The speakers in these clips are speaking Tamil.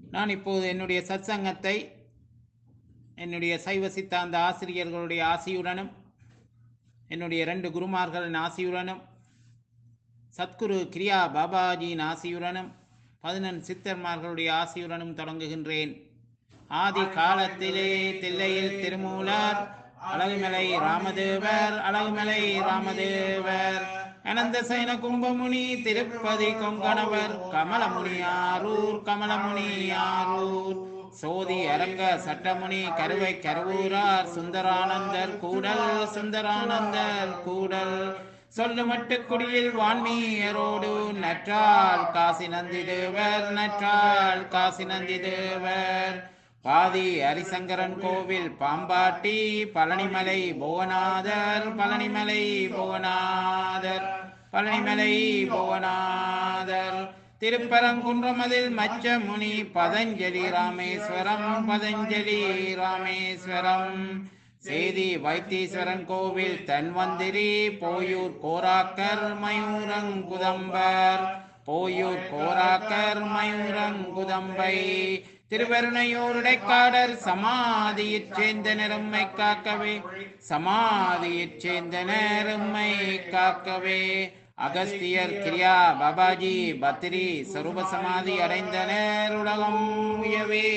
நான் இப்போது என்னுடைய சத்சங்கத்தை என்னுடைய சைவ சித்தாந்த ஆசிரியர்களுடைய ஆசியுடனும் என்னுடைய ரெண்டு குருமார்களின் ஆசியுடனும் சத்குரு கிரியா பாபாஜியின் ஆசியுடனும் பதினெண் சித்தர்மார்களுடைய ஆசியுடனும் தொடங்குகின்றேன் ஆதி காலத்திலே தில்லையில் திருமூலர் அழகுமலை ராமதேவர் அழகுமலை ராமதேவர் அனந்த சைன கும்பமுனி திருப்பதி கொங்கணவர் கமலமுனி ஆரூர் கமலமுனி ஆரூர் சோதி அரங்க சட்டமுனி கருவை கருவூரார் சுந்தரானந்தர் கூடல் சுந்தரானந்தர் கூடல் சொல்லு மட்டுக்குடியில் வான்மீயரோடு நற்றால் காசி நந்தி தேவர் நற்றால் காசி நந்தி தேவர் பாதி ஹரிசங்கரன் கோவில் பாம்பாட்டி பழனிமலை புவனாதர் பழனிமலை புவனாதர் பழனிமலை புவனாதர் திருப்பரங்குன்றமதில் மச்ச முனி பதஞ்சலி ராமேஸ்வரம் பதஞ்சலி ராமேஸ்வரம் சேதி வைத்தீஸ்வரன் கோவில் தன்வந்திரி போயூர் கோராக்கர் மயூரங்குதம்பர் போயூர் கோராக்கர் மயூரங்குதம்பை திருவருணையூருடைக்காடர் சமாதியிற் சேர்ந்த நெரும்மை காக்கவே சமாதியிற் சேர்ந்த நெரும்மை காக்கவே அகஸ்தியர் கிரியா பாபாஜி பத்ரி சரூப சமாதி அடைந்தனர் உலகம் உயவே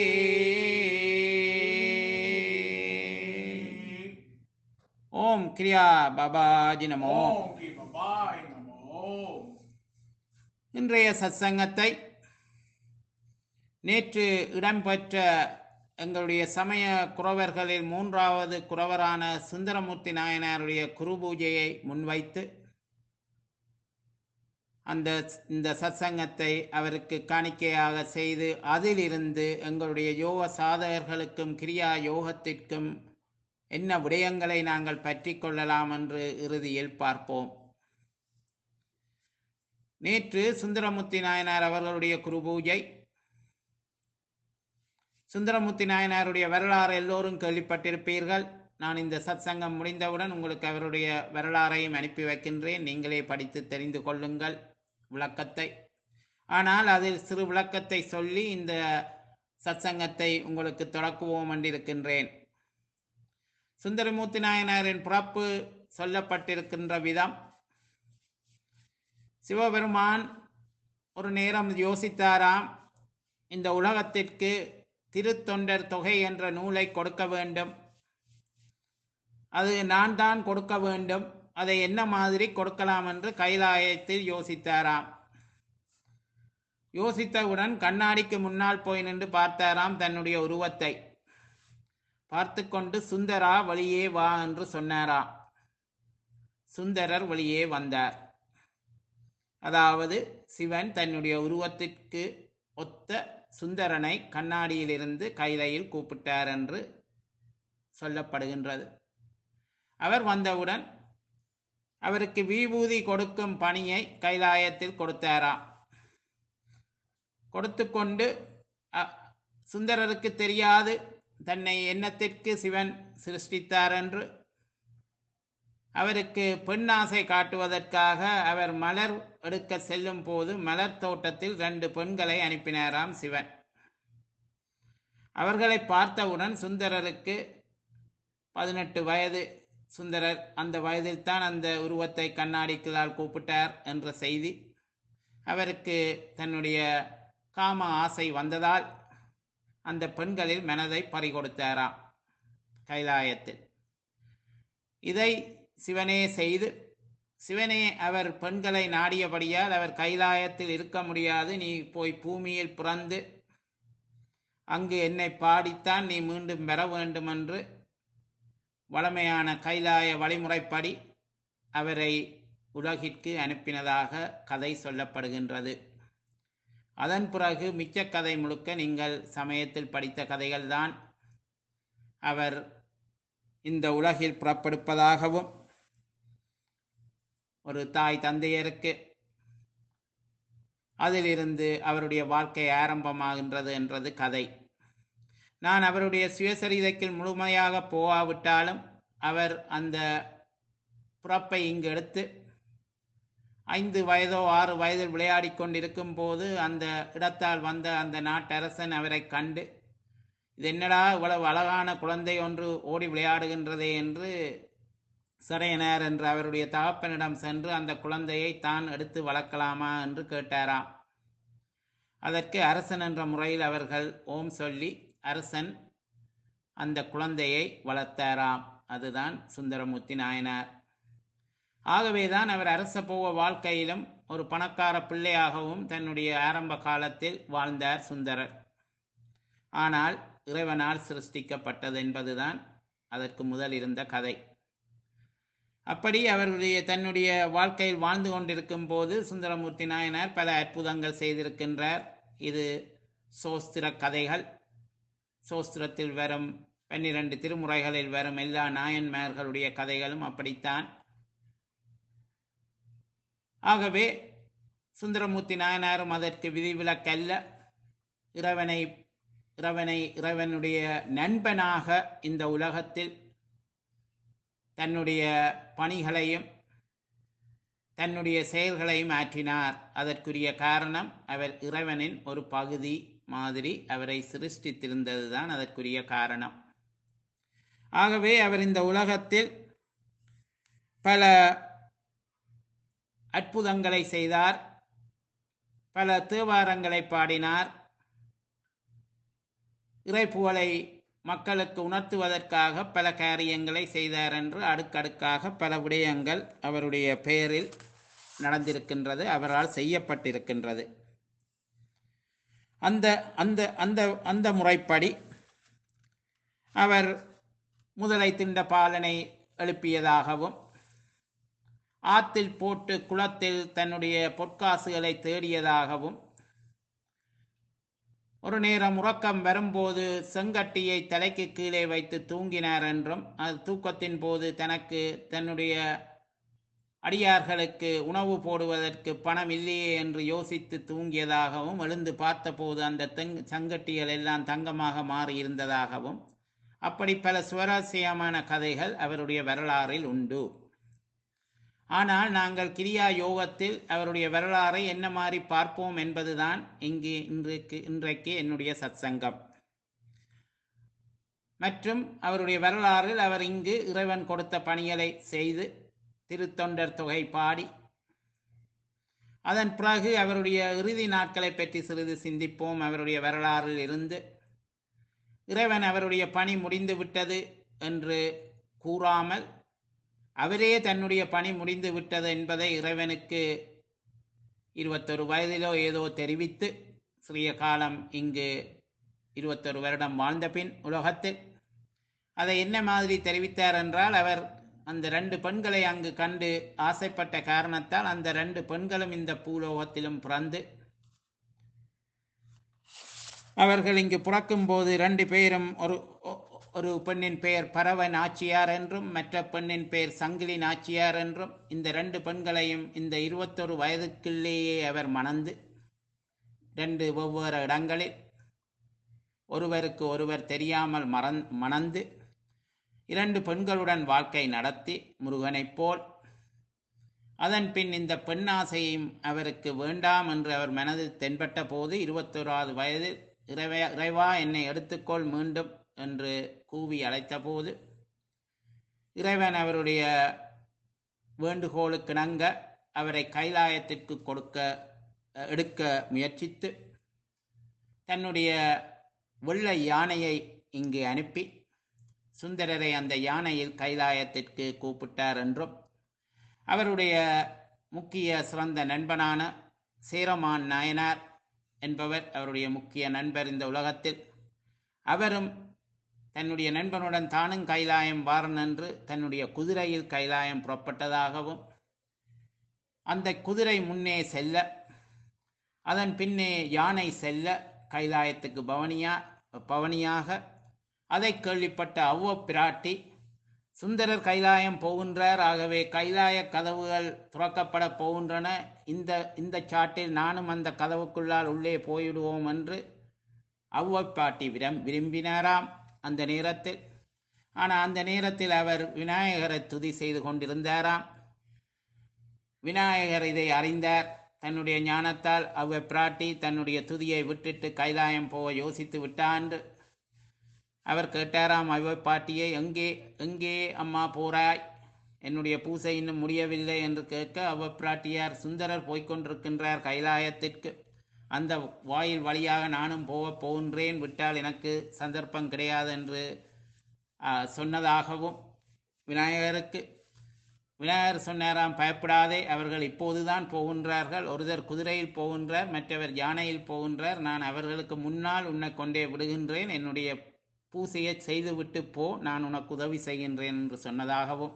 ஓம் கிரியா பாபாஜி நமோ ஓம் கி பபாய் நமோ இன்றைய சத்சங்கத்தை நேற்று இடம்பெற்ற எங்களுடைய சமய குறவர்களில் மூன்றாவது குறவரான சுந்தரமூர்த்தி நாயனாருடைய குரு பூஜையை முன்வைத்து அந்த இந்த சத்சங்கத்தை அவருக்கு காணிக்கையாக செய்து அதிலிருந்து எங்களுடைய யோக சாதகர்களுக்கும் கிரியா யோகத்திற்கும் என்ன விடயங்களை நாங்கள் பற்றி கொள்ளலாம் என்று இறுதியில் பார்ப்போம் நேற்று சுந்தரமூர்த்தி நாயனார் அவர்களுடைய குரு பூஜை சுந்தரமூர்த்தி நாயனாருடைய வரலாறு எல்லோரும் கேள்விப்பட்டிருப்பீர்கள் நான் இந்த சத்சங்கம் முடிந்தவுடன் உங்களுக்கு அவருடைய வரலாறையும் அனுப்பி வைக்கின்றேன் நீங்களே படித்து தெரிந்து கொள்ளுங்கள் விளக்கத்தை ஆனால் அதில் சிறு விளக்கத்தை சொல்லி இந்த சத்சங்கத்தை உங்களுக்கு தொடக்குவோம் என்றிருக்கின்றேன் சுந்தரமூர்த்தி நாயனாரின் பிறப்பு சொல்லப்பட்டிருக்கின்ற விதம் சிவபெருமான் ஒரு நேரம் யோசித்தாராம் இந்த உலகத்திற்கு திருத்தொண்டர் தொகை என்ற நூலை கொடுக்க வேண்டும் அது நான் தான் கொடுக்க வேண்டும் அதை என்ன மாதிரி கொடுக்கலாம் என்று கைலாயத்தில் யோசித்தாராம் யோசித்தவுடன் கண்ணாடிக்கு முன்னால் போய் நின்று பார்த்தாராம் தன்னுடைய உருவத்தை பார்த்து கொண்டு சுந்தரா வழியே வா என்று சொன்னாராம் சுந்தரர் வழியே வந்தார் அதாவது சிவன் தன்னுடைய உருவத்திற்கு ஒத்த சுந்தரனை கண்ணாடியிலிருந்து கைலையில் கூப்பிட்டார் என்று சொல்லப்படுகின்றது அவர் வந்தவுடன் அவருக்கு விபூதி கொடுக்கும் பணியை கைலாயத்தில் கொடுத்தாராம் கொடுத்து கொண்டு அ- சுந்தரருக்கு தெரியாது தன்னை எண்ணத்திற்கு சிவன் சிருஷ்டித்தார் என்று அவருக்கு பெண்ணாசை காட்டுவதற்காக அவர் மலர் எடுக்க செல்லும் போது மலர் தோட்டத்தில் ரெண்டு பெண்களை அனுப்பினாராம் சிவன் அவர்களை பார்த்தவுடன் சுந்தரருக்கு பதினெட்டு வயது சுந்தரர் அந்த வயதில் தான் அந்த உருவத்தை கண்ணாடிக்களால் கூப்பிட்டார் என்ற செய்தி அவருக்கு தன்னுடைய காம ஆசை வந்ததால் அந்த பெண்களில் மனதை பறிகொடுத்தாராம் கைலாயத்தில் இதை சிவனே செய்து சிவனே அவர் பெண்களை நாடியபடியால் அவர் கைலாயத்தில் இருக்க முடியாது நீ போய் பூமியில் பிறந்து அங்கு என்னை பாடித்தான் நீ மீண்டும் பெற வேண்டும் என்று வளமையான கைலாய வழிமுறைப்படி அவரை உலகிற்கு அனுப்பினதாக கதை சொல்லப்படுகின்றது அதன் பிறகு மிச்ச கதை முழுக்க நீங்கள் சமயத்தில் படித்த கதைகள்தான் அவர் இந்த உலகில் புறப்படுப்பதாகவும் ஒரு தாய் தந்தையருக்கு அதிலிருந்து அவருடைய வாழ்க்கை ஆரம்பமாகின்றது என்றது கதை நான் அவருடைய சுயசரிதைக்கு முழுமையாக போகாவிட்டாலும் அவர் அந்த பிறப்பை இங்கு எடுத்து ஐந்து வயதோ ஆறு வயதில் விளையாடி கொண்டிருக்கும் போது அந்த இடத்தால் வந்த அந்த நாட்டரசன் அவரை கண்டு இது என்னடா இவ்வளவு அழகான குழந்தை ஒன்று ஓடி விளையாடுகின்றதே என்று சரையனார் என்று அவருடைய தகப்பனிடம் சென்று அந்த குழந்தையை தான் எடுத்து வளர்க்கலாமா என்று கேட்டாராம் அதற்கு அரசன் என்ற முறையில் அவர்கள் ஓம் சொல்லி அரசன் அந்த குழந்தையை வளர்த்தாராம் அதுதான் சுந்தரமூர்த்தி நாயனார் ஆகவேதான் அவர் அரச போக வாழ்க்கையிலும் ஒரு பணக்கார பிள்ளையாகவும் தன்னுடைய ஆரம்ப காலத்தில் வாழ்ந்தார் சுந்தரர் ஆனால் இறைவனால் சிருஷ்டிக்கப்பட்டது என்பதுதான் அதற்கு முதல் இருந்த கதை அப்படி அவருடைய தன்னுடைய வாழ்க்கையில் வாழ்ந்து கொண்டிருக்கும் போது சுந்தரமூர்த்தி நாயனார் பல அற்புதங்கள் செய்திருக்கின்றார் இது சோஸ்திர கதைகள் சோஸ்திரத்தில் வரும் பன்னிரண்டு திருமுறைகளில் வரும் எல்லா நாயன்மார்களுடைய கதைகளும் அப்படித்தான் ஆகவே சுந்தரமூர்த்தி நாயனாரும் அதற்கு விதிவிலக்கல்ல இறைவனை இறைவனை இறைவனுடைய நண்பனாக இந்த உலகத்தில் தன்னுடைய பணிகளையும் தன்னுடைய செயல்களையும் ஆற்றினார் அதற்குரிய காரணம் அவர் இறைவனின் ஒரு பகுதி மாதிரி அவரை சிருஷ்டித்திருந்ததுதான் அதற்குரிய காரணம் ஆகவே அவர் இந்த உலகத்தில் பல அற்புதங்களை செய்தார் பல தேவாரங்களை பாடினார் இறைப்புகழை மக்களுக்கு உணர்த்துவதற்காக பல காரியங்களை செய்தார் என்று அடுக்கடுக்காக பல விடயங்கள் அவருடைய பெயரில் நடந்திருக்கின்றது அவரால் செய்யப்பட்டிருக்கின்றது அந்த அந்த அந்த அந்த முறைப்படி அவர் முதலை திண்ட பாலனை எழுப்பியதாகவும் ஆத்தில் போட்டு குளத்தில் தன்னுடைய பொற்காசுகளை தேடியதாகவும் ஒரு நேரம் உறக்கம் வரும்போது செங்கட்டியை தலைக்கு கீழே வைத்து தூங்கினார் என்றும் அது தூக்கத்தின் போது தனக்கு தன்னுடைய அடியார்களுக்கு உணவு போடுவதற்கு பணம் இல்லையே என்று யோசித்து தூங்கியதாகவும் எழுந்து பார்த்தபோது அந்த தெங் செங்கட்டிகள் எல்லாம் தங்கமாக மாறி இருந்ததாகவும் அப்படி பல சுவாரஸ்யமான கதைகள் அவருடைய வரலாறில் உண்டு ஆனால் நாங்கள் கிரியா யோகத்தில் அவருடைய வரலாறை என்ன மாதிரி பார்ப்போம் என்பதுதான் இங்கு இன்றைக்கு இன்றைக்கு என்னுடைய சத்சங்கம் மற்றும் அவருடைய வரலாறில் அவர் இங்கு இறைவன் கொடுத்த பணிகளை செய்து திருத்தொண்டர் தொகை பாடி அதன் பிறகு அவருடைய இறுதி நாட்களை பற்றி சிறிது சிந்திப்போம் அவருடைய வரலாறில் இருந்து இறைவன் அவருடைய பணி முடிந்து விட்டது என்று கூறாமல் அவரே தன்னுடைய பணி முடிந்து விட்டது என்பதை இறைவனுக்கு இருபத்தொரு வயதிலோ ஏதோ தெரிவித்து சிறிய காலம் இங்கு இருபத்தொரு வருடம் வாழ்ந்த பின் உலகத்தில் அதை என்ன மாதிரி தெரிவித்தார் என்றால் அவர் அந்த ரெண்டு பெண்களை அங்கு கண்டு ஆசைப்பட்ட காரணத்தால் அந்த ரெண்டு பெண்களும் இந்த பூலோகத்திலும் பிறந்து அவர்கள் இங்கு பிறக்கும் போது ரெண்டு பேரும் ஒரு ஒரு பெண்ணின் பெயர் பறவை நாச்சியார் என்றும் மற்ற பெண்ணின் பெயர் சங்கிலி நாச்சியார் என்றும் இந்த ரெண்டு பெண்களையும் இந்த இருபத்தொரு வயதுக்குள்ளேயே அவர் மணந்து ரெண்டு வெவ்வேறு இடங்களில் ஒருவருக்கு ஒருவர் தெரியாமல் மறந் மணந்து இரண்டு பெண்களுடன் வாழ்க்கை நடத்தி முருகனைப் போல் அதன் பின் இந்த பெண்ணாசையும் அவருக்கு வேண்டாம் என்று அவர் மனதில் தென்பட்ட போது இருபத்தோராவது வயதில் இறைவா இறைவா என்னை எடுத்துக்கொள் மீண்டும் என்று கூவி அழைத்தபோது இறைவன் அவருடைய வேண்டுகோளுக்கிணங்க அவரை கைலாயத்திற்கு கொடுக்க எடுக்க முயற்சித்து தன்னுடைய வெள்ளை யானையை இங்கு அனுப்பி சுந்தரரை அந்த யானையில் கைலாயத்திற்கு கூப்பிட்டார் என்றும் அவருடைய முக்கிய சிறந்த நண்பனான சேரமான் நாயனார் என்பவர் அவருடைய முக்கிய நண்பர் இந்த உலகத்தில் அவரும் தன்னுடைய நண்பனுடன் தானும் கைலாயம் வாரன் என்று தன்னுடைய குதிரையில் கைலாயம் புறப்பட்டதாகவும் அந்த குதிரை முன்னே செல்ல அதன் பின்னே யானை செல்ல கைலாயத்துக்கு பவனியா பவனியாக அதை கேள்விப்பட்ட அவ்வ பிராட்டி சுந்தரர் கைலாயம் போகின்றார் ஆகவே கைலாய கதவுகள் துறக்கப்பட போகின்றன இந்த இந்த சாட்டில் நானும் அந்த கதவுக்குள்ளால் உள்ளே போய்விடுவோம் என்று அவ்வப்பாட்டி விரம் விரும்பினாராம் அந்த நேரத்தில் ஆனால் அந்த நேரத்தில் அவர் விநாயகரை துதி செய்து கொண்டிருந்தாராம் விநாயகர் இதை அறிந்தார் தன்னுடைய ஞானத்தால் அவ்வை பிராட்டி தன்னுடைய துதியை விட்டுட்டு கைலாயம் போக யோசித்து விட்டாண்டு அவர் கேட்டாராம் அவ்வை பாட்டியை எங்கே எங்கே அம்மா போறாய் என்னுடைய பூசை இன்னும் முடியவில்லை என்று கேட்க அவ்வ பிராட்டியார் சுந்தரர் போய்க்கொண்டிருக்கின்றார் கைலாயத்திற்கு அந்த வாயில் வழியாக நானும் போகப் போகின்றேன் விட்டால் எனக்கு சந்தர்ப்பம் கிடையாது என்று ஆ, சொன்னதாகவும் விநாயகருக்கு விநாயகர் சொன்னாராம் பயப்படாதே அவர்கள் இப்போதுதான் போகின்றார்கள் ஒருவர் குதிரையில் போகின்றார் மற்றவர் யானையில் போகின்றார் நான் அவர்களுக்கு முன்னால் உன்னை கொண்டே விடுகின்றேன் என்னுடைய பூசையை செய்துவிட்டு போ நான் உனக்கு உதவி செய்கின்றேன் என்று சொன்னதாகவும்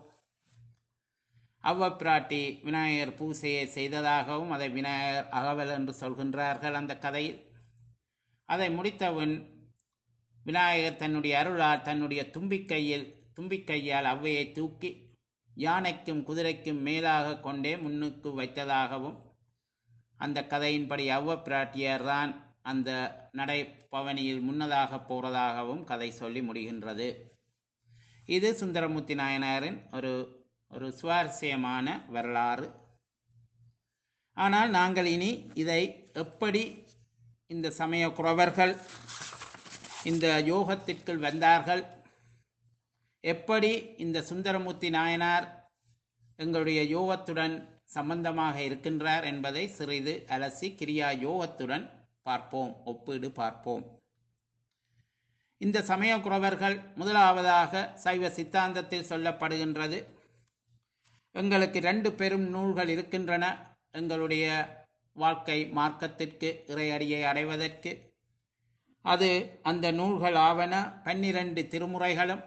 அவ்வ பிராட்டி விநாயகர் பூசையை செய்ததாகவும் அதை விநாயகர் அகவல் என்று சொல்கின்றார்கள் அந்த கதையில் அதை முடித்தவன் விநாயகர் தன்னுடைய அருளால் தன்னுடைய தும்பிக்கையில் தும்பிக்கையால் அவ்வையை தூக்கி யானைக்கும் குதிரைக்கும் மேலாக கொண்டே முன்னுக்கு வைத்ததாகவும் அந்த கதையின்படி அவ்வ பிராட்டியார் தான் அந்த நடை பவனியில் முன்னதாக போறதாகவும் கதை சொல்லி முடிகின்றது இது சுந்தரமூர்த்தி நாயனாரின் ஒரு ஒரு சுவாரஸ்யமான வரலாறு ஆனால் நாங்கள் இனி இதை எப்படி இந்த சமய குறவர்கள் இந்த யோகத்திற்குள் வந்தார்கள் எப்படி இந்த சுந்தரமூர்த்தி நாயனார் எங்களுடைய யோகத்துடன் சம்பந்தமாக இருக்கின்றார் என்பதை சிறிது அலசி கிரியா யோகத்துடன் பார்ப்போம் ஒப்பீடு பார்ப்போம் இந்த சமய குறவர்கள் முதலாவதாக சைவ சித்தாந்தத்தில் சொல்லப்படுகின்றது எங்களுக்கு ரெண்டு பெரும் நூல்கள் இருக்கின்றன எங்களுடைய வாழ்க்கை மார்க்கத்திற்கு இறையடியை அடைவதற்கு அது அந்த நூல்கள் ஆவன பன்னிரண்டு திருமுறைகளும்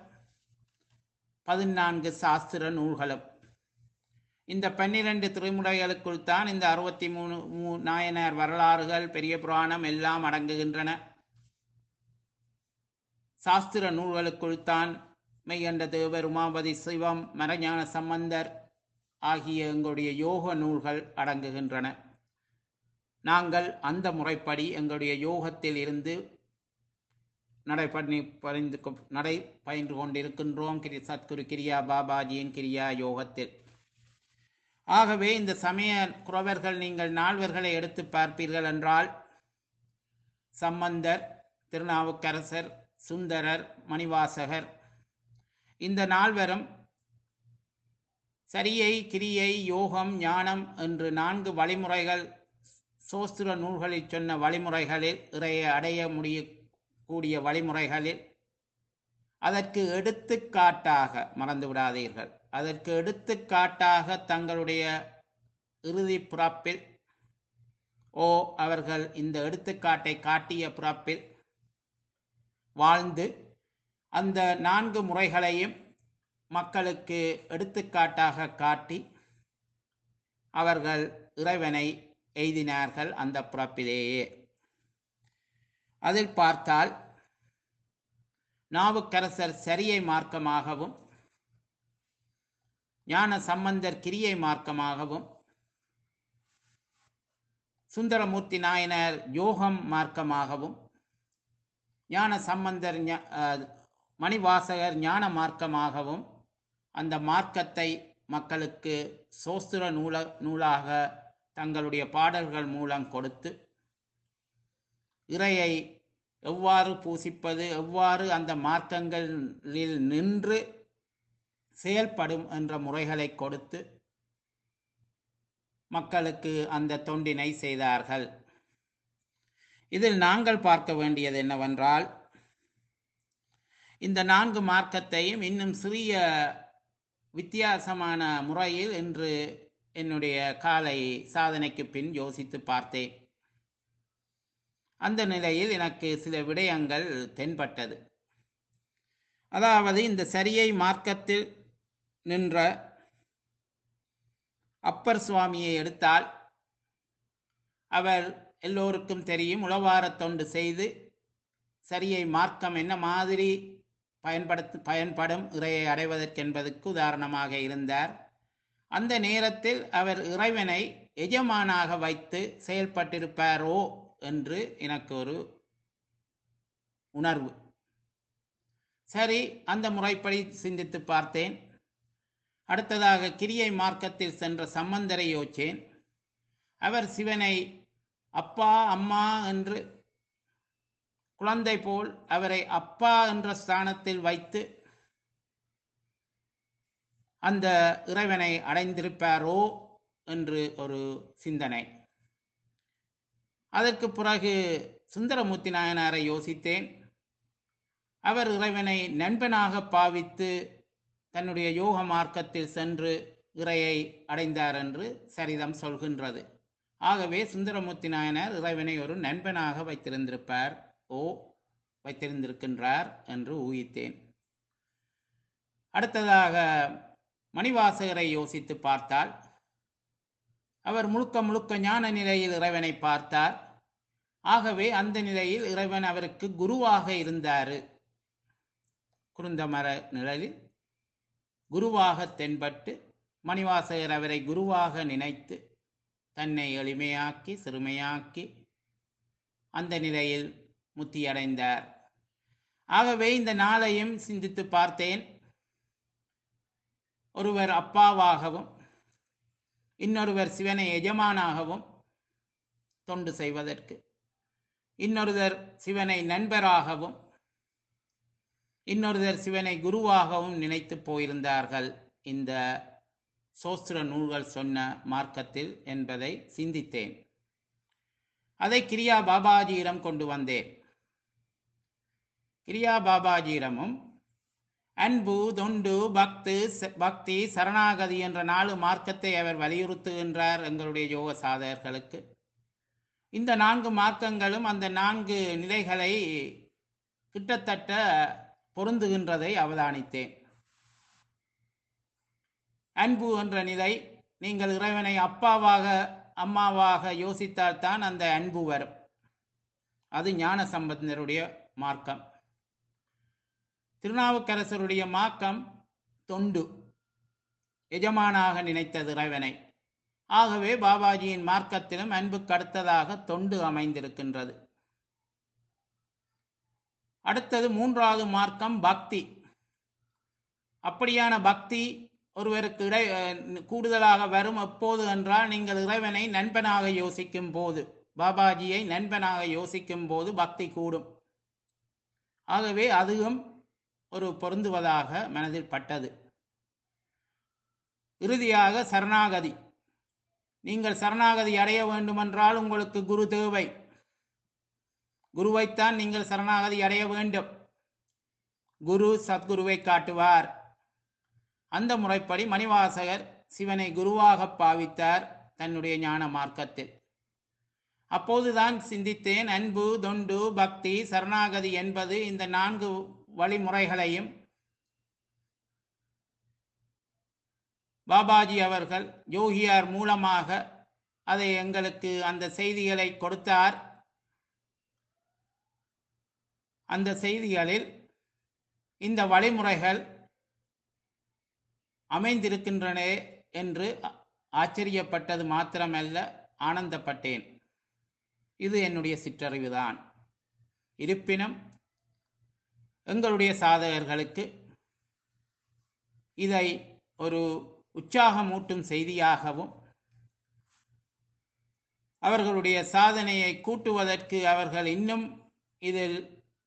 பதினான்கு சாஸ்திர நூல்களும் இந்த பன்னிரண்டு திருமுறைகளுக்குள் தான் இந்த அறுபத்தி மூணு மூ நாயனார் வரலாறுகள் பெரிய புராணம் எல்லாம் அடங்குகின்றன சாஸ்திர நூல்களுக்குள் தான் மெய்கண்ட தேவர் உமாபதி சிவம் மரஞான சம்பந்தர் ஆகிய எங்களுடைய யோக நூல்கள் அடங்குகின்றன நாங்கள் அந்த முறைப்படி எங்களுடைய யோகத்தில் இருந்து நடை பண்ணி பறிந்து கொ- நடை பயின்று கொண்டிருக்கின்றோம் கிரி சத்குரு கிரியா பாபாஜியின் கிரியா யோகத்தில் ஆகவே இந்த சமய குறவர்கள் நீங்கள் நால்வர்களை எடுத்து பார்ப்பீர்கள் என்றால் சம்பந்தர் திருநாவுக்கரசர் சுந்தரர் மணிவாசகர் இந்த நால்வரும் சரியை கிரியை யோகம் ஞானம் என்று நான்கு வழிமுறைகள் சோஸ்திர நூல்களில் சொன்ன வழிமுறைகளில் இறையை அடைய முடியக்கூடிய வழிமுறைகளில் அதற்கு எடுத்துக்காட்டாக மறந்து விடாதீர்கள் அதற்கு எடுத்துக்காட்டாக தங்களுடைய இறுதி பிறப்பில் ஓ அவர்கள் இந்த எடுத்துக்காட்டை காட்டிய பிறப்பில் வாழ்ந்து அந்த நான்கு முறைகளையும் மக்களுக்கு எடுத்துக்காட்டாக காட்டி அவர்கள் இறைவனை எய்தினார்கள் அந்த பிறப்பிலேயே அதில் பார்த்தால் நாவுக்கரசர் சரியை மார்க்கமாகவும் ஞான சம்பந்தர் கிரியை மார்க்கமாகவும் சுந்தரமூர்த்தி நாயனர் யோகம் மார்க்கமாகவும் ஞான சம்பந்தர் ஞ- அஹ், மணிவாசகர் ஞான மார்க்கமாகவும் அந்த மார்க்கத்தை மக்களுக்கு சோஸ்திர நூல நூலாக தங்களுடைய பாடல்கள் மூலம் கொடுத்து இறையை எவ்வாறு பூசிப்பது எவ்வாறு அந்த மார்க்கங்களில் நின்று செயல்படும் என்ற முறைகளை கொடுத்து மக்களுக்கு அந்த தொண்டினை செய்தார்கள் இதில் நாங்கள் பார்க்க வேண்டியது என்னவென்றால் இந்த நான்கு மார்க்கத்தையும் இன்னும் சிறிய வித்தியாசமான முறையில் இன்று என்னுடைய காலை சாதனைக்கு பின் யோசித்து பார்த்தேன் அந்த நிலையில் எனக்கு சில விடயங்கள் தென்பட்டது அதாவது இந்த சரியை மார்க்கத்தில் நின்ற அப்பர் சுவாமியை எடுத்தால் அவர் எல்லோருக்கும் தெரியும் உளவாரத் தொண்டு செய்து சரியை மார்க்கம் என்ன மாதிரி பயன்படுத்த பயன்படும் இறையை அடைவதற்கு என்பதற்கு உதாரணமாக இருந்தார் அந்த நேரத்தில் அவர் இறைவனை எஜமானாக வைத்து செயல்பட்டிருப்பாரோ என்று எனக்கு ஒரு உணர்வு சரி அந்த முறைப்படி சிந்தித்து பார்த்தேன் அடுத்ததாக கிரியை மார்க்கத்தில் சென்ற சம்பந்தரை யோச்சேன் அவர் சிவனை அப்பா அம்மா என்று குழந்தை போல் அவரை அப்பா என்ற ஸ்தானத்தில் வைத்து அந்த இறைவனை அடைந்திருப்பாரோ என்று ஒரு சிந்தனை அதற்கு பிறகு சுந்தரமூர்த்தி நாயனாரை யோசித்தேன் அவர் இறைவனை நண்பனாக பாவித்து தன்னுடைய யோக மார்க்கத்தில் சென்று இறையை அடைந்தார் என்று சரிதம் சொல்கின்றது ஆகவே சுந்தரமூர்த்தி நாயனார் இறைவனை ஒரு நண்பனாக வைத்திருந்திருப்பார் ஓ வைத்திருந்திருக்கின்றார் என்று ஊகித்தேன் அடுத்ததாக மணிவாசகரை யோசித்து பார்த்தால் அவர் முழுக்க முழுக்க ஞான நிலையில் இறைவனை பார்த்தார் ஆகவே அந்த நிலையில் இறைவன் அவருக்கு குருவாக இருந்தார் குருந்தமர நிழலில் குருவாக தென்பட்டு மணிவாசகர் அவரை குருவாக நினைத்து தன்னை எளிமையாக்கி சிறுமையாக்கி அந்த நிலையில் முத்தியடைந்தார் ஆகவே இந்த நாளையும் சிந்தித்து பார்த்தேன் ஒருவர் அப்பாவாகவும் இன்னொருவர் சிவனை எஜமானாகவும் தொண்டு செய்வதற்கு இன்னொருவர் சிவனை நண்பராகவும் இன்னொருவர் சிவனை குருவாகவும் நினைத்து போயிருந்தார்கள் இந்த சோஸ்திர நூல்கள் சொன்ன மார்க்கத்தில் என்பதை சிந்தித்தேன் அதை கிரியா பாபாஜியிடம் கொண்டு வந்தேன் கிரியா பாபாஜியிடமும் அன்பு தொண்டு பக்து ச- பக்தி சரணாகதி என்ற நாலு மார்க்கத்தை அவர் வலியுறுத்துகின்றார் எங்களுடைய யோக சாதகர்களுக்கு இந்த நான்கு மார்க்கங்களும் அந்த நான்கு நிலைகளை கிட்டத்தட்ட பொருந்துகின்றதை அவதானித்தேன் அன்பு என்ற நிலை நீங்கள் இறைவனை அப்பாவாக அம்மாவாக யோசித்தால்தான் அந்த அன்பு வரும் அது ஞான சம்பந்தருடைய மார்க்கம் திருநாவுக்கரசருடைய மார்க்கம் தொண்டு எஜமானாக நினைத்தது இறைவனை ஆகவே பாபாஜியின் மார்க்கத்திலும் அன்புக்கு அடுத்ததாக தொண்டு அமைந்திருக்கின்றது அடுத்தது மூன்றாவது மார்க்கம் பக்தி அப்படியான பக்தி ஒருவருக்கு இடை அஹ், கூடுதலாக வரும் எப்போது என்றால் நீங்கள் இறைவனை நண்பனாக யோசிக்கும் போது பாபாஜியை நண்பனாக யோசிக்கும் போது பக்தி கூடும் ஆகவே அதுவும் ஒரு பொருந்துவதாக மனதில் பட்டது இறுதியாக சரணாகதி நீங்கள் சரணாகதி அடைய வேண்டுமென்றால் உங்களுக்கு குரு தேவை குருவைத்தான் நீங்கள் சரணாகதி அடைய வேண்டும் குரு சத்குருவை காட்டுவார் அந்த முறைப்படி மணிவாசகர் சிவனை குருவாக பாவித்தார் தன்னுடைய ஞான மார்க்கத்தில் அப்போதுதான் சிந்தித்தேன் அன்பு தொண்டு பக்தி சரணாகதி என்பது இந்த நான்கு வழிமுறைகளையும் பாபாஜி அவர்கள் யோகியார் மூலமாக அதை எங்களுக்கு அந்த செய்திகளை கொடுத்தார் அந்த செய்திகளில் இந்த வழிமுறைகள் அமைந்திருக்கின்றனே என்று ஆ- ஆச்சரியப்பட்டது மாத்திரமல்ல ஆனந்தப்பட்டேன் இது என்னுடைய சிற்றறிவுதான் இருப்பினும் எங்களுடைய சாதகர்களுக்கு இதை ஒரு உற்சாகமூட்டும் செய்தியாகவும் அவர்களுடைய சாதனையை கூட்டுவதற்கு அவர்கள் இன்னும் இதில்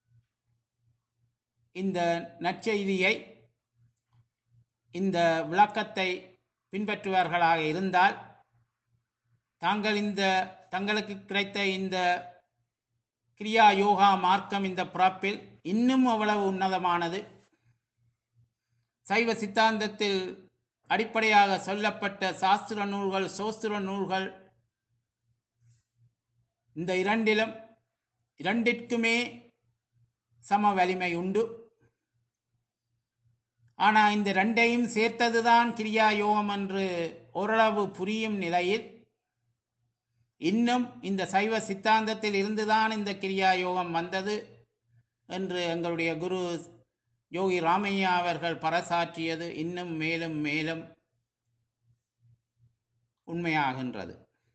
இந்த நற்செய்தியை இந்த விளக்கத்தை பின்பற்றுவார்களாக இருந்தால் தாங்கள் இந்த தங்களுக்கு கிடைத்த இந்த கிரியா யோகா மார்க்கம் இந்த பிறப்பில் இன்னும் அவ்வளவு உன்னதமானது சைவ சித்தாந்தத்தில் அடிப்படையாக சொல்லப்பட்ட சாஸ்திர நூல்கள் சோஸ்திர நூல்கள் இந்த இரண்டிலும் இரண்டிற்குமே சம வலிமை உண்டு ஆனா இந்த ரெண்டையும் சேர்த்ததுதான் கிரியா யோகம் என்று ஓரளவு புரியும் நிலையில் இன்னும் இந்த சைவ சித்தாந்தத்தில் இருந்துதான் இந்த கிரியா யோகம் வந்தது என்று எங்களுடைய குரு யோகி ராமையா அவர்கள் பறைசாற்றியது இன்னும் மேலும் மேலும் உண்மையாகின்றது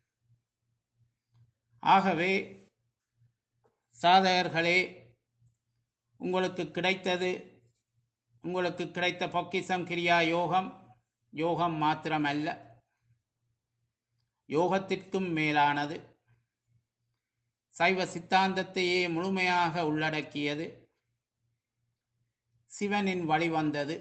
ஆகவே சாதகர்களே உங்களுக்கு கிடைத்தது உங்களுக்கு கிடைத்த பொக்கிசம் கிரியா யோகம் யோகம் மாத்திரமல்ல யோகத்திற்கும் மேலானது சைவ சித்தாந்தத்தையே முழுமையாக உள்ளடக்கியது சிவனின் வழிவந்தது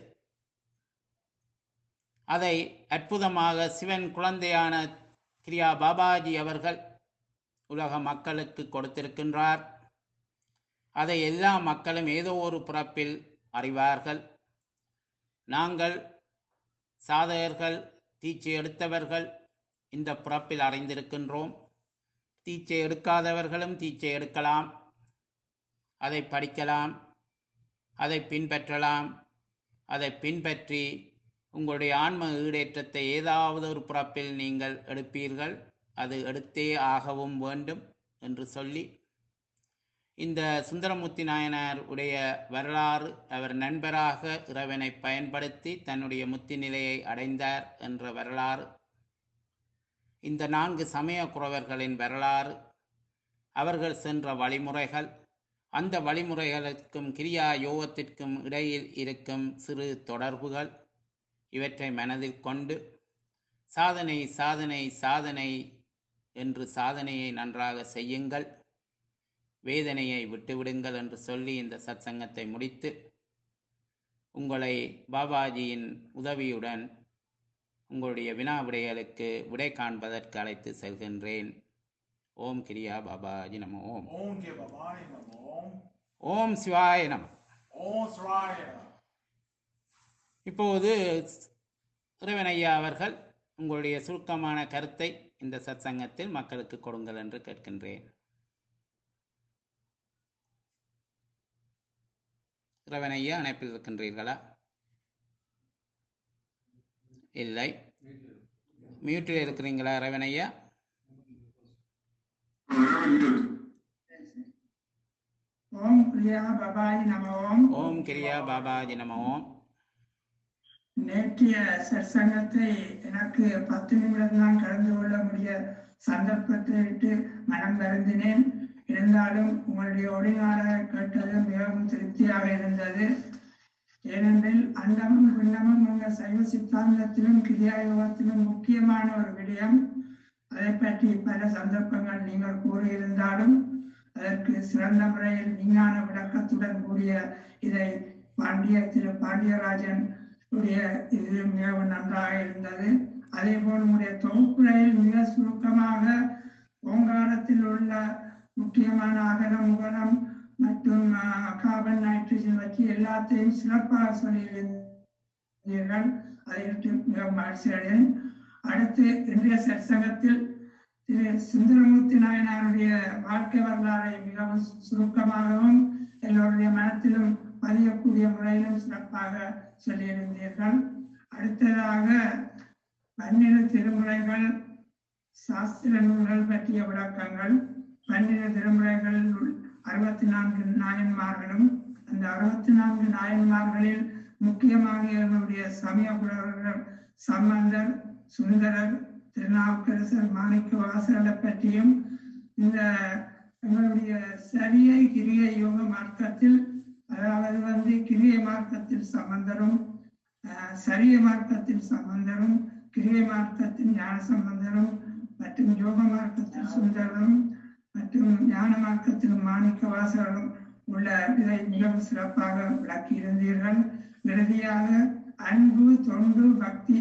அதை அற்புதமாக சிவன் குழந்தையான கிரியா பாபாஜி அவர்கள் உலக மக்களுக்கு கொடுத்திருக்கின்றார் அதை எல்லா மக்களும் ஏதோ ஒரு பிறப்பில் அறிவார்கள் நாங்கள் சாதகர்கள் தீட்சை எடுத்தவர்கள் இந்த பிறப்பில் அறிந்திருக்கின்றோம் தீட்சை எடுக்காதவர்களும் தீட்சை எடுக்கலாம் அதை படிக்கலாம் அதை பின்பற்றலாம் அதை பின்பற்றி உங்களுடைய ஆன்ம ஈடேற்றத்தை ஏதாவது ஒரு பிறப்பில் நீங்கள் எடுப்பீர்கள் அது எடுத்தே ஆகவும் வேண்டும் என்று சொல்லி இந்த சுந்தரமூர்த்தி நாயனார் உடைய வரலாறு அவர் நண்பராக இறைவனை பயன்படுத்தி தன்னுடைய முத்தி நிலையை அடைந்தார் என்ற வரலாறு இந்த நான்கு சமய குறவர்களின் வரலாறு அவர்கள் சென்ற வழிமுறைகள் அந்த வழிமுறைகளுக்கும் கிரியா யோகத்திற்கும் இடையில் இருக்கும் சிறு தொடர்புகள் இவற்றை மனதில் கொண்டு சாதனை சாதனை சாதனை என்று சாதனையை நன்றாக செய்யுங்கள் வேதனையை விட்டுவிடுங்கள் என்று சொல்லி இந்த சத்சங்கத்தை முடித்து உங்களை பாபாஜியின் உதவியுடன் உங்களுடைய வினா விடைகளுக்கு விடை காண்பதற்கு அழைத்து செல்கின்றேன் ஓம் கிரியா பாபாஜி நம ஓம் ஓம் கே பவானி நமோ ஓம் சிவாய நம ஓம் ஸ்ராய இப்போது இறைவன் ஐயா அவர்கள் உங்களுடைய சுருக்கமான கருத்தை இந்த சத்சங்கத்தில் மக்களுக்கு கொடுங்கள் என்று கேட்கின்றேன் இறைவன் ஐயா அணைப்பில் இருக்கின்றீர்களா இல்லை மியூட்டில் இருக்கிறீங்களா இறைவன் ஐயா ஓம் பிரியா பபாய் நம ஓம் ஓம் கிரியா பாபாஜி நம ஓம் நேற்றைய சற்சங்கத்தை எனக்கு பத்து நிமிடம் தான் கலந்து கொள்ள முடிய சந்தர்ப்பத்தை விட்டு மனம் வருந்தினேன் இருந்தாலும் உங்களுடைய ஒளிநாட கேட்டது மிகவும் திருப்தியாக இருந்தது ஏனென்றில் அண்டமும் பிண்டமும் உங்கள் சைவ சித்தாந்தத்திலும் கிரியாயோகத்திலும் முக்கியமான ஒரு விடயம் அதை பற்றி பல சந்தர்ப்பங்கள் நீங்கள் கூறியிருந்தாலும் அதற்கு சிறந்த முறையில் விஞ்ஞான விளக்கத்துடன் கூடிய இதை பாண்டிய திரு பாண்டியராஜன் உடைய இது மிகவும் நன்றாக இருந்தது அதே போல் உங்களுடைய தொகுப்புரையில் மிக சுருக்கமாக ஓங்காரத்தில் உள்ள முக்கியமான அகரம் முகரம் மற்றும் ஆஹ், கார்பன் நைட்ரஜன் பற்றி எல்லாத்தையும் சிறப்பாக சொல்லியிருந்தீர்கள் அதை விட்டு மிகவும் மகிழ்ச்சி அடைகிறேன் அடுத்து இன்றைய சற்சங்கத்தில் திரு சுந்தரமூர்த்தி நாயனாருடைய வாழ்க்கை வரலாறை மிகவும் சுருக்கமாகவும் எல்லோருடைய மனத்திலும் பதியக்கூடிய முறையிலும் சிறப்பாக சொல்லியிருந்தீர்கள் அடுத்ததாக பன்னிரு திருமுறைகள் சாஸ்திர நூல்கள் பற்றிய விளக்கங்கள் பன்னிரு திருமுறைகள் அறுபத்தி நான்கு நாயன்மார்களும் அந்த அறுபத்தி நான்கு நாயன்மார்களில் முக்கியமாக எங்களுடைய சமய புலவர்கள் சம்பந்தர் சுந்தரர் திருநாவுக்கரசர் மாணிக்க வாசகரை பற்றியும் இந்த எங்களுடைய சரியை கிரிய யோக மார்க்கத்தில் அதாவது வந்து கிரிய மார்க்கத்தில் சம்பந்தரும் அஹ், சரிய மார்க்கத்தில் சம்பந்தரும் கிரிய மார்க்கத்தில் ஞான சம்பந்தரும் மற்றும் யோக மார்க்கத்தில் சுந்தரரும் மற்றும் ஞான மார்க்கத்தில் மாணிக்க வாசகரும் உள்ள இதை மிகவும் சிறப்பாக விளக்கி இருந்தீர்கள் இறுதியாக அன்பு தொண்டு பக்தி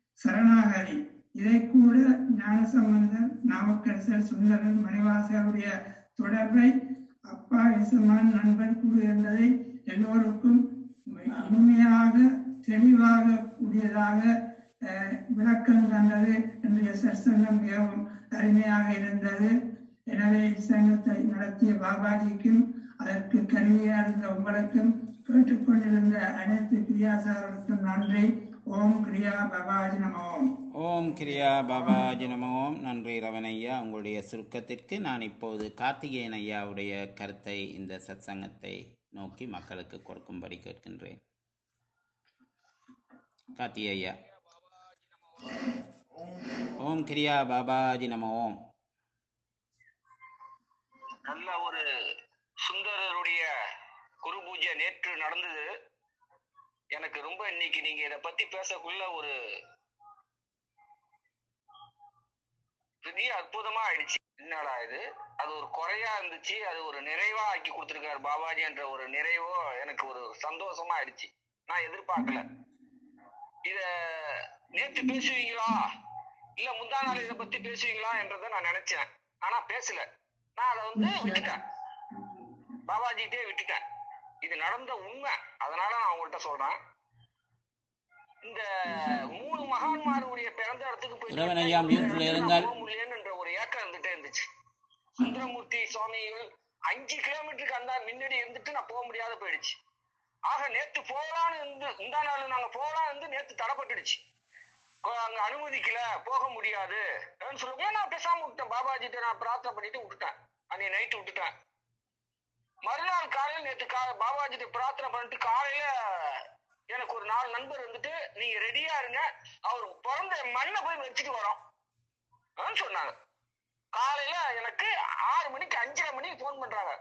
சரணாகதி இதை கூட ஞானசம்பந்தர் நாமக்கரசர் சுந்தரன் மணிவாசகருடைய தொடர்பை அப்பா இசமான் நண்பன் கூறியிருந்ததை எல்லோருக்கும் உண்மையாக தெளிவாக கூடியதாக அஹ், விளக்கம் தந்தது இன்றைய சற்சங்கம் மிகவும் அருமையாக இருந்தது எனவே இச்சங்கத்தை நடத்திய பாபாஜிக்கும் அதற்கு கருவியா இருந்த உங்களுக்கும் கேட்டுக்கொண்டிருந்த அனைத்து கிரியாசாரருக்கும் நன்றி ஓம் கிரியா பாபாஜி நம ஓம் ஓம் கிரியா பாபாஜி நம ஓம் நன்றி ரவன் ஐயா உங்களுடைய சுருக்கத்திற்கு நான் இப்போது கார்த்திகேயன் ஐயாவுடைய கருத்தை இந்த சத்சங்கத்தை நோக்கி மக்களுக்கு கொடுக்கும்படி கேட்கின்றேன் கார்த்திகே ஐயா ஓம் கிரியா பாபாஜி நம ஓம் நல்ல ஒரு சுந்தரருடைய குரு பூஜை நேற்று நடந்தது எனக்கு ரொம்ப இன்னைக்கு நீங்க இத பத்தி பேசக்குள்ள ஒரு பெரிய அற்புதமா ஆயிடுச்சு என்னடா இது அது ஒரு குறையா இருந்துச்சு அது ஒரு நிறைவா ஆக்கி கொடுத்திருக்காரு பாபாஜி என்ற ஒரு நிறைவோ எனக்கு ஒரு சந்தோஷமா ஆயிடுச்சு நான் எதிர்பார்க்கல இத நேத்து பேசுவீங்களா இல்ல முந்தா நாள் இதை பத்தி பேசுவீங்களா என்றதை நான் நினைச்சேன் ஆனா பேசல நான் அதை வந்து விட்டுட்டேன் பாபாஜிட்டே விட்டுட்டேன் இது நடந்த உண்மை அதனால நான் உங்கள்கிட்ட சொல்றேன் இந்த மூணு மகான்மாருடைய பிறந்த இடத்துக்கு போய் இறைவன் ஐயா, mute-ல இருங்கள். போக முடியலன்ற ஒரு ஏக்கம் இருந்துட்டே இருந்துச்சு சுந்தரமூர்த்தி சுவாமிகள் அஞ்சு கிலோமீட்டருக்கு அந்த முன்னாடி இருந்துட்டு நான் போக முடியாத போயிடுச்சு ஆக நேத்து போகலான்னு இருந்து இந்த நாள் நாங்க போகலாம் இருந்து நேத்து தடைப்பட்டுடுச்சு கொ- அங்க அனுமதிக்கல போக முடியாது சொல்லுங்க நான் பேசாம விட்டேன் பாபாஜிட்ட நான் பிரார்த்தனை பண்ணிட்டு விட்டுட்டேன் அன்னைக்கு நைட்டு விட்டுட்டேன் மறுநாள் காலையில நேத்து கா பாபாஜிட்ட பிரார்த்தனை பண்ணிட்டு காலையில எனக்கு ஒரு நாலு நண்பர் வந்துட்டு நீங்க ரெடியா இருங்க அவர் பிறந்த மண்ணை போய் வச்சுட்டு வரோம் ஆன்னு சொன்னாங்க காலையில எனக்கு ஆறு மணிக்கு அஞ்சரை மணிக்கு ஃபோன் பண்றாங்க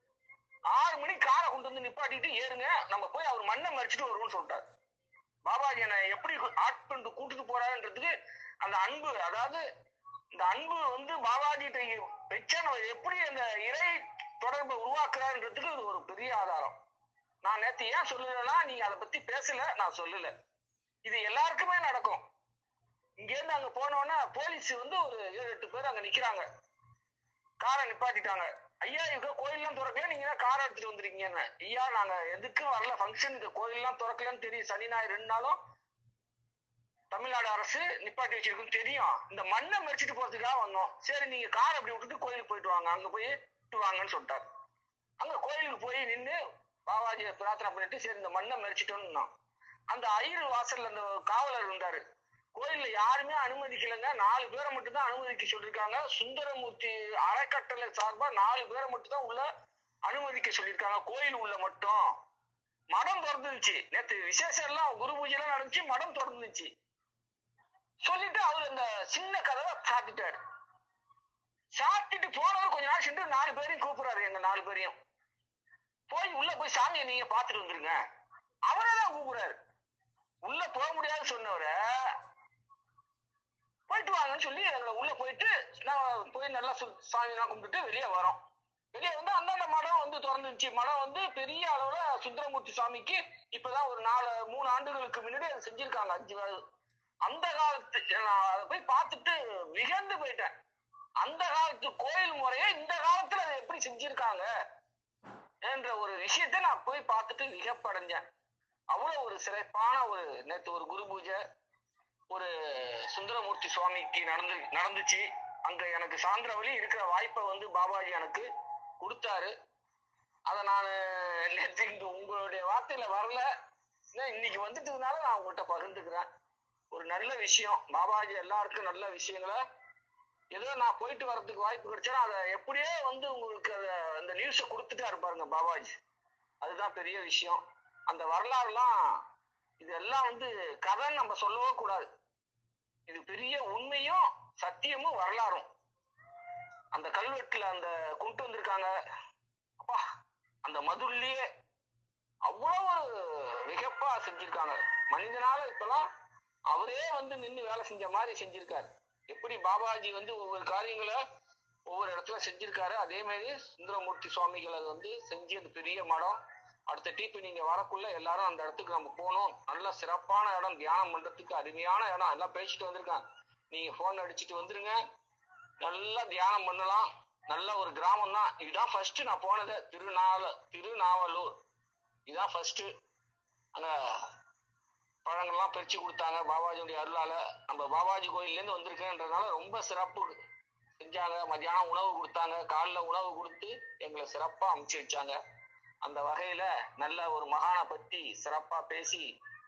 ஆறு மணிக்கு காரை கொண்டு வந்து நிப்பாட்டிட்டு ஏறுங்க நம்ம போய் அவர் மண்ணை மறிச்சிட்டு வருவோம்னு சொல்லிட்டாரு பாபாஜி என்னை எப்படி ஆட் பண்ணிட்டு கூட்டிட்டு போறாருன்றதுக்கு அந்த அன்பு அதாவது இந்த அன்பு வந்து பாபாஜிட்ட வச்சா நம்ம எப்படி அந்த இறை தொடர்பை உருவாக்குறாருன்றதுக்கு இது ஒரு பெரிய ஆதாரம் நான் நேத்து ஏன் சொல்லலைன்னா நீங்க அதை பத்தி பேசல நான் சொல்லல இது எல்லாருக்குமே நடக்கும் இங்க இருந்து அங்க போனோன்னா போலீஸ் வந்து ஒரு ஏழு எட்டு பேர் அங்க நிக்கிறாங்க காரை நிப்பாட்டிட்டாங்க ஐயா இங்க கோயில்லாம் திறக்கல நீங்க தான் காரை எடுத்துட்டு வந்திருக்கீங்கன்னு ஐயா நாங்க எதுக்கும் வரல ஃபங்க்ஷன் இந்த கோயில்லாம் திறக்கலன்னு தெரியும் சனி ஞாயிறு ரெண்டு நாளும் தமிழ்நாடு அரசு நிப்பாட்டி வச்சிருக்குன்னு தெரியும் இந்த மண்ணை மறிச்சிட்டு போறதுக்காக வந்தோம் சரி நீங்க கார் அப்படி விட்டுட்டு கோயிலுக்கு போயிட்டு வாங்க அங்க போய் விட்டு வாங்கன்னு சொல்லிட்டாரு அங்க கோயிலுக்கு போய் நின்னு பாபாஜியை பிரார்த்தனை பண்ணிட்டு சரி இந்த மண்ணை மறிச்சிட்டோம்னா அந்த ஐயர் வாசல்ல அந்த காவலர் இருந்தாரு கோயில்ல யாருமே அனுமதிக்கலைங்க நாலு பேரை மட்டும் தான் அனுமதிக்க சொல்லியிருக்காங்க சுந்தரமூர்த்தி அறக்கட்டளை சார்பா நாலு பேரை மட்டும் தான் உள்ள அனுமதிக்க சொல்லியிருக்காங்க கோயில் உள்ள மட்டும் மடம் திறந்துருச்சு நேத்து விசேஷம் எல்லாம் குரு பூஜை எல்லாம் நடந்துச்சு மடம் திறந்துச்சு சொல்லிட்டு அவர் அந்த சின்ன கதவை சாத்திட்டாரு சாத்திட்டு போனவர் கொஞ்ச நாள் சென்று நாலு பேரையும் கூப்பிடுறாரு எங்க நாலு பேரையும் போய் உள்ள போய் சாமியை நீங்க பாத்துட்டு வந்துருங்க அவரே தான் கூப்பிடுறாரு உள்ள போக முடியாது சொன்னவரை போயிட்டு வாங்கன்னு சொல்லி அதுல உள்ள போயிட்டு நான் போய் நல்லா சு- சாமியெல்லாம் கும்பிட்டுட்டு வெளியே வரோம் வெளியே வந்து அந்தந்த மடம் வந்து திறந்துச்சு மடம் வந்து பெரிய அளவுல சுந்தரமூர்த்தி சுவாமிக்கு இப்பதான் ஒரு நாலு மூணு ஆண்டுகளுக்கு முன்னாடி அதை செஞ்சிருக்காங்க அஞ்சு வா- அந்த காலத்து நான் அதை போய் பார்த்துட்டு விகந்து போயிட்டேன் அந்த காலத்து கோயில் முறையை இந்த காலத்துல அதை எப்படி செஞ்சிருக்காங்க என்ற ஒரு விஷயத்தை நான் போய் பார்த்துட்டு விகப்படைஞ்சேன் அவ்வளவு ஒரு சிறப்பான ஒரு நேத்து ஒரு குரு பூஜை ஒரு சுந்தரமூர்த்தி சுவாமிக்கு நடந்து நடந்துச்சு அங்க எனக்கு சாந்திரவழி இருக்கிற வாய்ப்பை வந்து பாபாஜி எனக்கு கொடுத்தாரு அதை நான் நேற்று இங்க உங்களுடைய வார்த்தையில வரல ஏன்னா இன்னைக்கு வந்துட்டதுனால நான் உங்கள்கிட்ட பகிர்ந்துக்கிறேன் ஒரு நல்ல விஷயம் பாபாஜி எல்லாருக்கும் நல்ல விஷயங்களை ஏதோ நான் போயிட்டு வர்றதுக்கு வாய்ப்பு கிடைச்சா அதை எப்படியே வந்து உங்களுக்கு அதை அந்த நியூஸை கொடுத்துட்டா பாருங்க பாபாஜி அதுதான் பெரிய விஷயம் அந்த வரலாறுலாம் இதெல்லாம் வந்து கதைன்னு நம்ம சொல்லவே கூடாது இது பெரிய உண்மையும் சத்தியமும் வரலாறும் அந்த கல்வெட்டுல அந்த கொண்டு வந்திருக்காங்க அப்பா அந்த மதுள்லயே அவ்வளவு ஒரு விகப்பா செஞ்சிருக்காங்க மனிதனால இப்பெல்லாம் அவரே வந்து நின்னு வேலை செஞ்ச மாதிரி செஞ்சிருக்காரு எப்படி பாபாஜி வந்து ஒவ்வொரு காரியங்களை ஒவ்வொரு இடத்துல செஞ்சிருக்காரு அதே மாதிரி சுந்தரமூர்த்தி சுவாமிகள் அது வந்து செஞ்சு அது பெரிய மடம் அடுத்த டீப்பு நீங்க வரக்குள்ள எல்லாரும் அந்த இடத்துக்கு நம்ம போகணும் நல்ல சிறப்பான இடம் தியானம் பண்றதுக்கு அருமையான இடம் எல்லாம் பேசிட்டு வந்திருக்காங்க நீங்க போன் அடிச்சிட்டு வந்துருங்க நல்லா தியானம் பண்ணலாம் நல்ல ஒரு கிராமம் தான் இதுதான் ஃபர்ஸ்ட் நான் போனது திருநாவல திருநாவலூர் இதுதான் ஃபர்ஸ்ட் அங்க பழங்கள்லாம் பிரிச்சு கொடுத்தாங்க பாபாஜியுடைய அருளால நம்ம பாபாஜி கோயில்ல இருந்து வந்திருக்கேன்றதுனால ரொம்ப சிறப்பு செஞ்சாங்க மத்தியானம் உணவு கொடுத்தாங்க காலைல உணவு கொடுத்து எங்களை சிறப்பா அமுச்சு வச்சாங்க அந்த வகையில நல்ல ஒரு மகானை பத்தி சிறப்பா பேசி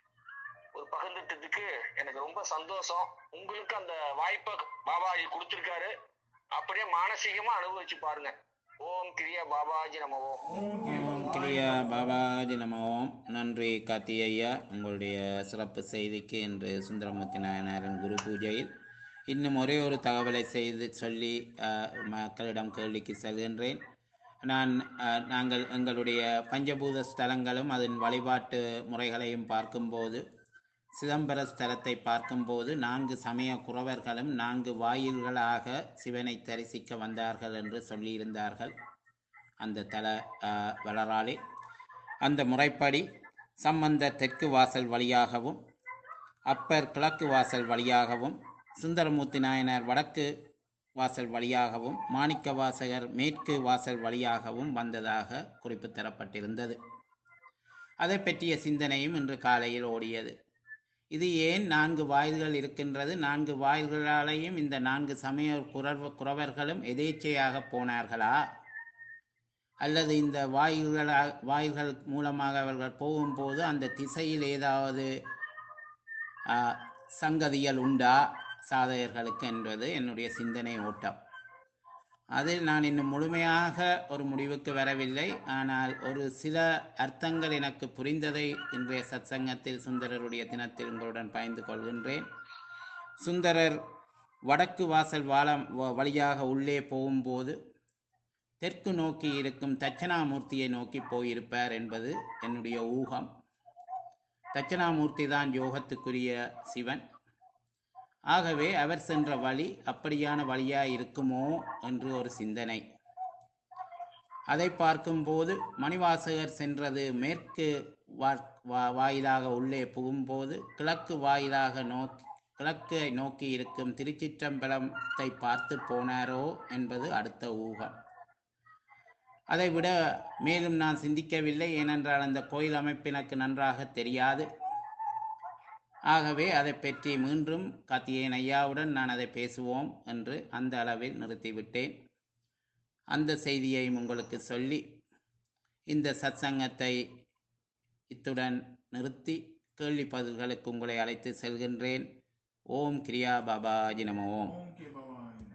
ஒரு பகிர்ந்துட்டதுக்கு எனக்கு ரொம்ப சந்தோஷம் உங்களுக்கு அந்த வாய்ப்பை பாபாஜி கொடுத்திருக்காரு அப்படியே மானசீகமா அனுபவிச்சு பாருங்க ஓம் கிரியா பாபாஜி நம ஓம் ஓம் கிரியா பாபாஜி நம ஓம் நன்றி கார்த்தி ஐயா உங்களுடைய சிறப்பு செய்திக்கு இன்று சுந்தரமூர்த்தி நாயனாரின் குரு பூஜையில் இன்னும் ஒரே ஒரு தகவலை செய்து சொல்லி அஹ், மக்களிடம் கேள்விக்கு செல்கின்றேன் நான் அஹ், நாங்கள் எங்களுடைய பஞ்சபூத ஸ்தலங்களும் அதன் வழிபாட்டு முறைகளையும் பார்க்கும்போது சிதம்பர ஸ்தலத்தை பார்க்கும்போது நான்கு சமய குறவர்களும் நான்கு வாயில்களாக சிவனை தரிசிக்க வந்தார்கள் என்று சொல்லியிருந்தார்கள் அந்த தல ஆஹ், வரலாறு அந்த முறைப்படி சம்பந்த தெற்கு வாசல் வழியாகவும் அப்பர் கிழக்கு வாசல் வழியாகவும் சுந்தரமூர்த்தி நாயனார் வடக்கு வாசல் வழியாகவும் மாணிக்க வாசகர் மேற்கு வாசல் வழியாகவும் வந்ததாக குறிப்பு தரப்பட்டிருந்தது அதை பற்றிய சிந்தனையும் இன்று காலையில் ஓடியது இது ஏன் நான்கு வாயில்கள் இருக்கின்றது நான்கு வாயில்களாலேயும் இந்த நான்கு சமய குறவ குறவர்களும் எதேச்சையாக போனார்களா அல்லது இந்த வாயில்களா வாயில்கள் மூலமாக அவர்கள் போகும்போது அந்த திசையில் ஏதாவது ஆ, சங்கதிகள் உண்டா சாதகர்களுக்கு என்பது என்னுடைய சிந்தனை ஓட்டம் அதில் நான் இன்னும் முழுமையாக ஒரு முடிவுக்கு வரவில்லை ஆனால் ஒரு சில அர்த்தங்கள் எனக்கு புரிந்ததை இன்றைய சத்சங்கத்தில் சுந்தரருடைய தினத்தில் உங்களுடன் பகிர்ந்து கொள்கின்றேன் சுந்தரர் வடக்கு வாசல் வாழம் வ- வழியாக உள்ளே போகும்போது தெற்கு நோக்கி இருக்கும் தட்சணாமூர்த்தியை நோக்கி போயிருப்பார் என்பது என்னுடைய ஊகம் தட்சணாமூர்த்தி தான் யோகத்துக்குரிய சிவன் ஆகவே அவர் சென்ற வழி அப்படியான வழியாய் இருக்குமோ என்று ஒரு சிந்தனை அதை பார்க்கும்போது மணிவாசகர் சென்றது மேற்கு வா- வா- வாயிலாக உள்ளே புகும்போது கிழக்கு வாயிலாக நோக்கி கிழக்கை நோக்கி இருக்கும் திருச்சிற்றம்பலத்தை பார்த்து போனாரோ என்பது அடுத்த ஊகம் அதை விட மேலும் நான் சிந்திக்கவில்லை ஏனென்றால் அந்த கோயில் அமைப்பு எனக்கு நன்றாக தெரியாது ஆகவே அதை பற்றி மீண்டும் காத்தியேன் ஐயாவுடன் நான் அதை பேசுவோம் என்று அந்த அளவில் நிறுத்திவிட்டேன் அந்த செய்தியையும் உங்களுக்கு சொல்லி இந்த சத்சங்கத்தை இத்துடன் நிறுத்தி கேள்வி பதில்களுக்கு உங்களை அழைத்து செல்கின்றேன் ஓம் கிரியா பாபாஜி நம ஓம் ஓம் கே பவானி